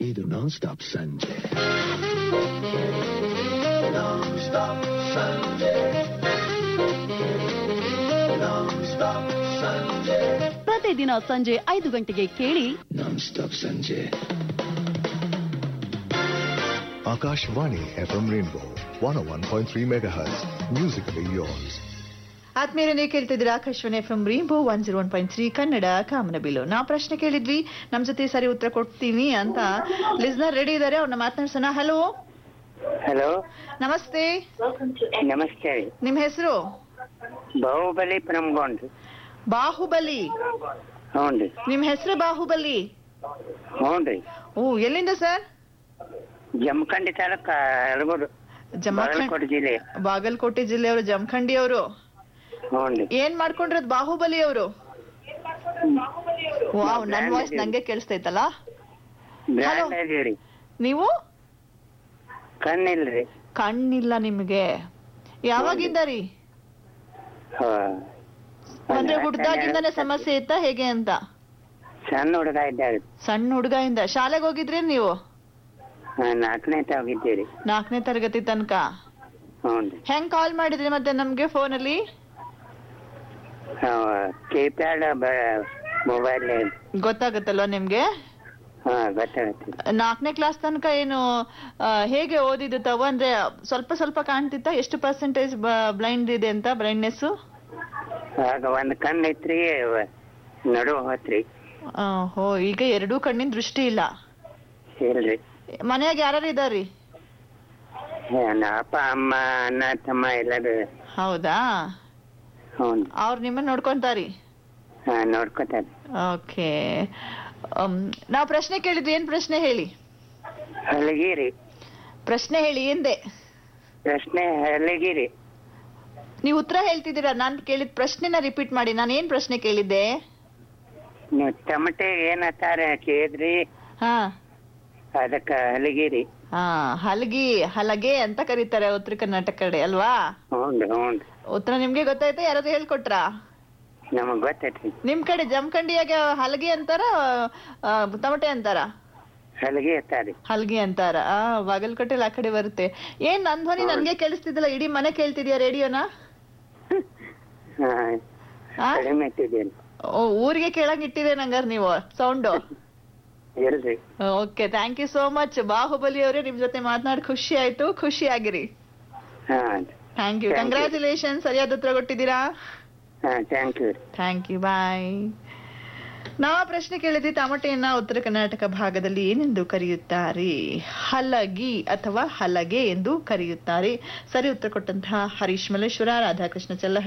ಇದು ನಾನ್ ಸ್ಟಾಪ್ ಸಂಜೆ ನಾನ್ ಸ್ಟಾಪ್ ಸಂಜೆ ನಾನ್ ಸ್ಟಾಪ್ ಸಂಜೆ ಪ್ರತಿದಿನ ಸಂಜೆ ಐದು ಗಂಟೆಗೆ ಕೇಳಿ ನಾನ್ ಸ್ಟಾಪ್ ಸಂಜೆ Akashvani FM Rainbow 101.3 MHz. Musically yours. ಆದ್ಮೇಲೆ ನೀವು ಕೇಳ್ತಿದ್ದೀರಾ Akashvani F M rainbow one zero one point three Kannada ಕಾಮನಬಿಲ್ಲು ನಾವು ಪ್ರಶ್ನೆ ಕೇಳಿದ್ವಿ ನಮ್ ಜೊತೆ ಸರಿ ಉತ್ತರ ಕೊಡ್ತೀನಿ ಅಂತ ಲಿಸ್ನರ್ ರೆಡಿ ಇದ್ದಾರೆ ಅವ್ರನ್ನ ಮಾತನಾಡ್ಸೋಣ ಹಲೋ ಹಲೋ ನಮಸ್ತೆ ನಮಸ್ತೆ ರೀ ನಿಮ್ ಹೆಸರು ಬಾಹುಬಲಿ ಪ್ರಮ್ಗೊಂಡ್ರಿ ಬಾಹುಬಲಿ ಹ್ಞೂ ರೀ ನಿಮ್ ಹೆಸರು ಬಾಹುಬಲಿ ಹ್ಞೂ ರೀ ಓ ಎಲ್ಲಿಂದ ಸರ್ ಜಮಖಂಡಿ ತಾಲೂಕ ಅಳಗೋಡು ಜಮಖಂಡ್ ಬಾಗಲಕೋಟೆ ಜಿಲ್ಲೆ ಬಾಗಲಕೋಟೆ ಜಿಲ್ಲೆಯವರು ಜಮಖಂಡಿ ಅವರು ಹ್ಞೂ ರೀ ಏನ್ ಮಾಡ್ಕೊಂಡ್ರದ್ ಬಾಹುಬಲಿ ಅವರು ವಾವ್ ನನ್ ವಾಯ್ಸ್ ನಂಗೆ ಕೇಳಿಸ್ತೈತಲ್ಲ ಬ್ರ್ಯಾಂಡ್ ಇದೀವಿ ನೀವು ಕಣ್ಣಿಲ್ರಿ ಕಣ್ಣಿಲ್ಲ ನಿಮ್ಗೆ ಯಾವಾಗಿಂದ ರೀ ಹಾ. ಅಂದ್ರೆ ಹುಡ್ದಾಗಿಂದಾನೆ ಸಮಸ್ಯೆ ಇತ್ತಾ ಹೇಗೆ ಅಂತ ಸಣ್ಣ ಹುಡುಗ ಇದ್ದಾಗ ಸಣ್ಣ ಹುಡುಗಯಿಂದ ಶಾಲೆಗೆ ಹೋಗಿದ್ರಿ ನೀವು ನಾಲ್ಕನೇ ಹೋಗಿದ್ದೀರಿ ನಾಲ್ಕನೇ ತರಗತಿ ತನಕ ಹ್ಞೂ ರೀ ಹೆಂಗ್ ಕಾಲ್ ಮಾಡಿದ್ರಿ ಮತ್ತೆ ನಮ್ಗೆ ಫೋನಲ್ಲಿ ಕೀಪ್ಯಾಡ್ ಮೊಬೈಲ್ ಗೊತ್ತಾಗತ್ತಲ್ವಾ ನಿಮ್ಗೆ ಹಾ ಗೊತ್ತಾಗತ್ತೆ ನಾಲ್ಕನೇ ಕ್ಲಾಸ್ ತನಕ ಏನು ಆ, ಹೇಗೆ ಓದಿದ್ದು ತಾವು ಅಂದ್ರೆ ಸ್ವಲ್ಪ ಸ್ವಲ್ಪ ಕಾಣ್ತಿತ್ತ ಎಷ್ಟು ಪರ್ಸೆಂಟೇಜ್ ಬ್ಲೈಂಡ್ ಇದೆ ಅಂತ ಬ್ಲೈಂಡ್ನೆಸ್ ಆಗ ಒಂದ್ ಕಣ್ಣು ಐತ್ರಿ ನಡು ಹೋತ್ರಿ ಹೋ ಈಗ ಎರಡೂ ಕಣ್ಣಿನ ದೃಷ್ಟಿ ಇಲ್ಲ ಇಲ್ರಿ ಮನ್ಯಾಗ ಯಾರು ಇದಾರ್ರಿ ಏ, ನಾ ಅಪ್ಪ ಅಮ್ಮ ಅಣ್ಣ ತಮ್ಮ ಎಲ್ಲರೂ ಹೌದಾ ಹ್ಞೂ ಅವ್ರು ನಿಮ್ಮನ್ನ ನೋಡ್ಕೊಂತಾರಿ ಹಾ ನೋಡ್ಕೊತಾರೆ ಓಕೆ ನಾವು ಪ್ರಶ್ನೆ ಕೇಳಿದ್ವಿ ಏನ್ ಪ್ರಶ್ನೆ ಹೇಳಿ ಹಲಗಿರಿ ಪ್ರಶ್ನೆ ಹೇಳಿ ಎಂದೆ ಪ್ರಶ್ನೆ ಹಲಗಿರಿ ನೀವು ಉತ್ತರ ಹೇಳ್ತಿದ್ದೀರಾ ನಾನ್ ಕೇಳಿದ ಪ್ರಶ್ನೆನ ರಿಪೀಟ್ ಮಾಡಿ ನಾನು ಏನ್ ಪ್ರಶ್ನೆ ಕೇಳಿದ್ದೆ ನೀವು ಟಮಟೆ ಏನತ್ತಾರೆ ಕೇಳಿದ್ರಿ ಹಾ ಅದಕ್ಕ ಹಲಗಿರಿ ಹಾ ಹಲಗಿ ಹಲಗೆ ಅಂತ ಕರೀತಾರೆ ಉತ್ತರ ಕರ್ನಾಟಕ ಕಡೆ ಅಲ್ವಾ ಹ್ಞೂ ಹ್ಞೂ ಉತ್ತರ ನಿಮ್ಗೆ ಗೊತ್ತಾಯ್ತಾ ಯಾರಾದ್ರೂ ಹೇಳ್ಕೊಟ್ರಾ ನಮಗ್ ಗೊತ್ತೈತ್ರಿ ನಿಮ್ ಕಡೆ ಜಮಖಂಡಿಯಾಗ ಹಲಗೆ ಅಂತಾರ ಆ, ತಮಟೆ ಅಂತಾರ ಹಲಗಿ ಎತ್ತಾರಿ ಹಲ್ಗಿ ಅಂತಾರ ಆ ಬಾಗಲಕೋಟೆಲ್ ಆ ಕಡೆ ಬರುತ್ತೆ ಏನ್ ನನ್ ಧ್ವನಿ ನನ್ಗೆ ಕೇಳಿಸ್ತಿದ್ದಲ್ಲ ಇಡೀ ಮನೆ ಕೇಳ್ತಿದ್ಯಾ ರೇಡಿಯೋನ ಹಾ ಆ? ಕಡಿಮೆ ಇಟ್ಟಿದ್ದೀರಿ ಓ, ಊರಿಗೆ ಕೇಳಂಗ್ ಇಟ್ಟಿದೆ ನಂಗಾರ ನೀವು ಸೌಂಡು ಇಲ್ರಿ okay thank you so much Bahubali ಅವರೇ ನಿಮ್ ಜೊತೆ ಮಾತನಾಡಿ ಖುಷಿ ಆಯ್ತು ಖುಷಿ ಆಗಿರಿ ಹಾ thank you Thank you. Congratulation ಸರಿಯಾದ ಉತ್ತರ ಕೊಟ್ಟಿದ್ದೀರಾ ಹಾ thank you thank you bye ನಾವು ಪ್ರಶ್ನೆ ಕೇಳಿದ್ವಿ ಟಮಟೆಯನ್ನ ಉತ್ತರ ಕರ್ನಾಟಕ ಭಾಗದಲ್ಲಿ ಏನೆಂದು ಕರೆಯುತ್ತಾರೆ ಹಲಗಿ ಅಥವಾ ಹಲಗೆ ಎಂದು ಕರೆಯುತ್ತಾರೆ ಸರಿ ಉತ್ತರ ಕೊಟ್ಟಂತಹ ಹರೀಶ್ ಮಲ್ಲೇಶ್ವರ ರಾಧಾಕೃಷ್ಣ ಚೆಲ್ಲ